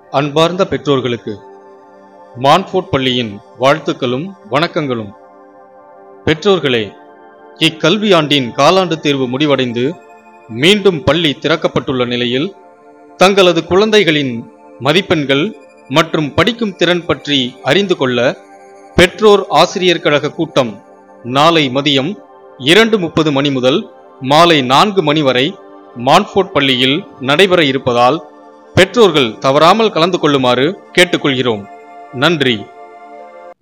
அன்பார்ந்த பெற்றோர்களுக்கு மான்ஃபோர்ட் பள்ளியின் வாழ்த்துக்களும் வணக்கங்களும் பெற்றோர்களே இக்கல்வியாண்டின் காலாண்டு தேர்வு முடிவடைந்து மீண்டும் பள்ளி திறக்கப்பட்டுள்ள நிலையில் தங்களது குழந்தைகளின் மதிப்பெண்கள் மற்றும் படிக்கும் திறன் பற்றி அறிந்து கொள்ள பெற்றோர் ஆசிரியர் கழக கூட்டம் நாளை மதியம் இரண்டு முப்பது மணி முதல் மாலை நான்கு மணி வரை மான்ஃபோர்ட் பள்ளியில் நடைபெற இருப்பதால் பெற்றோர்கள் தவறாமல் கலந்து கொள்ளுமாறு கேட்டுக்கொள்கிறோம் நன்றி